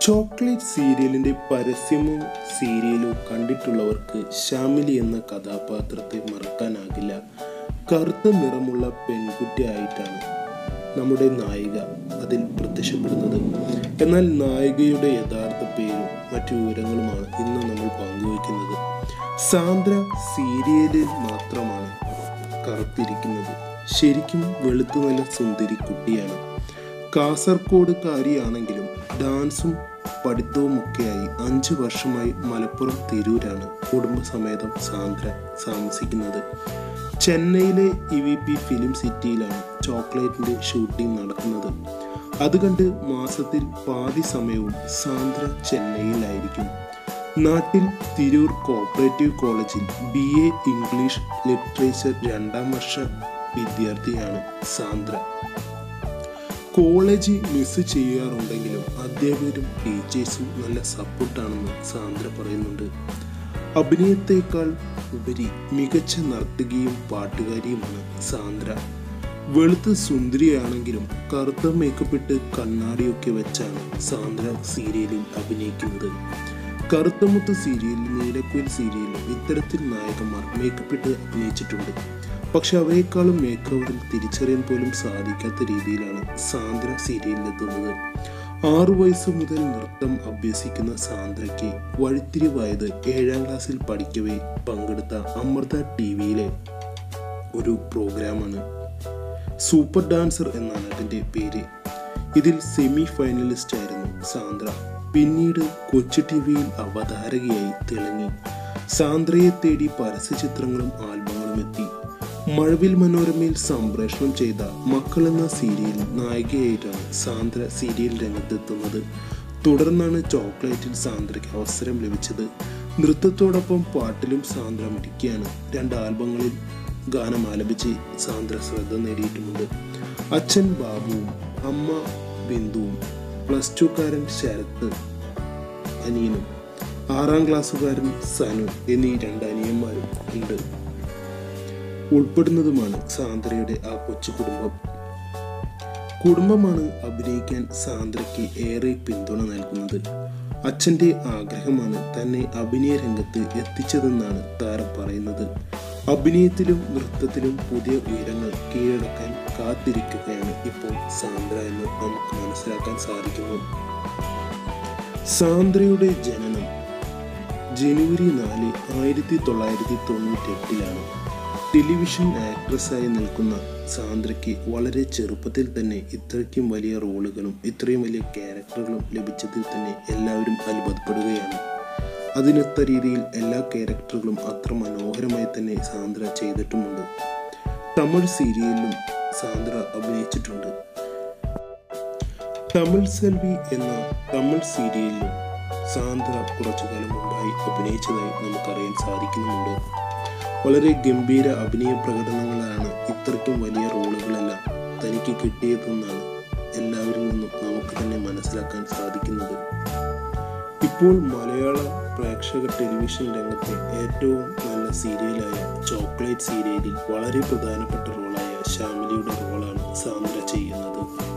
chocolate സീരിയലിന്റെ പരസ്യമോ സീരിയലോ കണ്ടിട്ടുള്ളവർക്ക് ശ്യാമിലി എന്ന കഥാപാത്രത്തെ മറക്കാനാകില്ല കറുത്ത നിറമുള്ള പെൺകുട്ടിയായിട്ടാണ് നമ്മുടെ നായിക അതിൽ പ്രത്യക്ഷപ്പെടുന്നത് എന്നാൽ നായികയുടെ യഥാർത്ഥ പേരും മറ്റു വിവരങ്ങളുമാണ് ഇന്ന് നമ്മൾ പങ്കുവയ്ക്കുന്നത് സാന്ദ്ര സീരിയലിൽ മാത്രമാണ് കറുത്തിരിക്കുന്നത് ശരിക്കും വെളുത്തു നല്ല സുന്ദരി കുട്ടിയാണ് കാസർഗോഡുകാരിയാണെങ്കിലും ഡാൻസും പഠിത്തവും ഒക്കെയായി അഞ്ച് വർഷമായി മലപ്പുറം തിരൂരാണ് കുടുംബസമേതം സാന്ദ്ര താമസിക്കുന്നത് ചെന്നൈയിലെ ഇ വി പി ഫിലിം സിറ്റിയിലാണ് ചോക്ലേറ്റിന്റെ ഷൂട്ടിംഗ് നടക്കുന്നത് അത് കണ്ട് മാസത്തിൽ പാതി സമയവും സാന്ദ്ര ചെന്നൈയിലായിരിക്കും നാട്ടിൽ തിരൂർ കോപ്പറേറ്റീവ് കോളേജിൽ ബി എ ഇംഗ്ലീഷ് ലിറ്ററേച്ചർ രണ്ടാം വർഷ വിദ്യാർത്ഥിയാണ് സാന്ദ്ര കോളേജ് മിസ് ചെയ്യാറുണ്ടെങ്കിലും അധ്യാപകരും ടീച്ചേഴ്സും നല്ല സപ്പോർട്ടാണെന്ന് സാന്ദ്ര പറയുന്നുണ്ട് അഭിനയത്തേക്കാൾ ഉപരി മികച്ച നർത്തകിയും പാട്ടുകാരിയുമാണ് സാന്ദ്ര വെളുത്ത സുന്ദരിയാണെങ്കിലും കറുത്ത മേക്കപ്പിട്ട് കണ്ണാടിയൊക്കെ വെച്ചാണ് സാന്ദ്ര സീരിയലിൽ അഭിനയിക്കുന്നത് കറുത്തമുത്ത് സീരിയലിൽ നീലക്കുയിൽ സീരിയലിൽ ഇത്തരത്തിൽ നായകന്മാർ മേക്കപ്പിട്ട് അഭിനയിച്ചിട്ടുണ്ട് പക്ഷെ അവയെക്കാളും മേക്കവറിൽ തിരിച്ചറിയാൻ പോലും സാധിക്കാത്ത രീതിയിലാണ് സാന്ദ്ര സീരിയലിലെത്തുന്നത് ആറു വയസ്സ് മുതൽ നൃത്തം അഭ്യസിക്കുന്ന സാന്ദ്രയ്ക്ക് വഴിത്തിരിവായത് ഏഴാം ക്ലാസ്സിൽ പഠിക്കവേ പങ്കെടുത്ത അമൃത ടി വിയിലെ ഒരു പ്രോഗ്രാമാണ് സൂപ്പർ ഡാൻസർ എന്നാണ് അതിൻ്റെ പേര് ഇതിൽ സെമി ഫൈനലിസ്റ്റ് ആയിരുന്നു സാന്ദ്ര പിന്നീട് കൊച്ചു ടി വിയിൽ അവതാരകയായി തിളങ്ങി സാന്ദ്രയെ തേടി പരസ്യചിത്രങ്ങളും ആൽബങ്ങളും എത്തി മഴവിൽ മനോരമയിൽ സംപ്രേഷണം ചെയ്ത മക്കൾ എന്ന സീരിയലിൽ നായികയായിട്ടാണ് സാന്ദ്ര സീരിയൽ രംഗത്തെത്തുന്നത് തുടർന്നാണ് ചോക്ലേറ്റിൽ സാന്ദ്രയ്ക്ക് അവസരം ലഭിച്ചത് നൃത്തത്തോടൊപ്പം പാട്ടിലും സാന്ദ്ര മിടിക്കുകയാണ് രണ്ട് ആൽബങ്ങളിൽ ഗാനം ആലപിച്ച് സാന്ദ്ര ശ്രദ്ധ നേടിയിട്ടുമുണ്ട് അച്ഛൻ ബാബുവും അമ്മ ബിന്ദുവും പ്ലസ് ടുക്കാരൻ ശരത്ത് അനിയനും ആറാം ക്ലാസ്സുകാരൻ സനു എന്നീ രണ്ട് അനിയന്മാരും ഉണ്ട് ഉൾപ്പെടുന്നതുമാണ് സാന്ദ്രയുടെ ആ കൊച്ചു കുടുംബം കുടുംബമാണ് അഭിനയിക്കാൻ സാന്ദ്രയ്ക്ക് ഏറെ പിന്തുണ നൽകുന്നത് അച്ഛൻ്റെ ആഗ്രഹമാണ് തന്നെ അഭിനയ രംഗത്ത് എത്തിച്ചതെന്നാണ് താരം പറയുന്നത് അഭിനയത്തിലും നൃത്തത്തിലും പുതിയ ഉയരങ്ങൾ കീഴടക്കാൻ കാത്തിരിക്കുകയാണ് ഇപ്പോൾ സാന്ദ്ര എന്ന് നമുക്ക് മനസ്സിലാക്കാൻ സാധിക്കുന്നു സാന്ദ്രയുടെ ജനനം ജനുവരി നാല് ആയിരത്തി തൊള്ളായിരത്തി തൊണ്ണൂറ്റി എട്ടിലാണ് ടെലിവിഷൻ ആക്ട്രസ്സായി നിൽക്കുന്ന സാന്ദ്രയ്ക്ക് വളരെ ചെറുപ്പത്തിൽ തന്നെ ഇത്രയ്ക്കും വലിയ റോളുകളും ഇത്രയും വലിയ ക്യാരക്ടറുകളും ലഭിച്ചതിൽ തന്നെ എല്ലാവരും അത്ഭുതപ്പെടുകയാണ് അതിനൊത്ത രീതിയിൽ എല്ലാ ക്യാരക്ടറുകളും അത്ര മനോഹരമായി തന്നെ സാന്ദ്ര ചെയ്തിട്ടുമുണ്ട് തമിഴ് സീരിയലിലും സാന്ദ്ര അഭിനയിച്ചിട്ടുണ്ട് തമിഴ് സെൽവി എന്ന തമിഴ് സീരിയലിലും സാന്ദ്ര കുറച്ചു കാലം മുമ്പായി അഭിനയിച്ചതായി നമുക്കറിയാൻ സാധിക്കുന്നുമുണ്ട് വളരെ ഗംഭീര അഭിനയ പ്രകടനങ്ങളാണ് ഇത്രയ്ക്കും വലിയ റോളുകളെല്ലാം തനിക്ക് കിട്ടിയതെന്നാണ് എല്ലാവരിൽ നിന്നും നമുക്ക് തന്നെ മനസ്സിലാക്കാൻ സാധിക്കുന്നത് ഇപ്പോൾ മലയാള പ്രേക്ഷക ടെലിവിഷൻ രംഗത്തെ ഏറ്റവും നല്ല സീരിയലായ ചോക്ലേറ്റ് സീരിയലിൽ വളരെ പ്രധാനപ്പെട്ട റോളായ ശ്യാമിലിയുടെ റോളാണ് സാന്ദ്ര ചെയ്യുന്നത്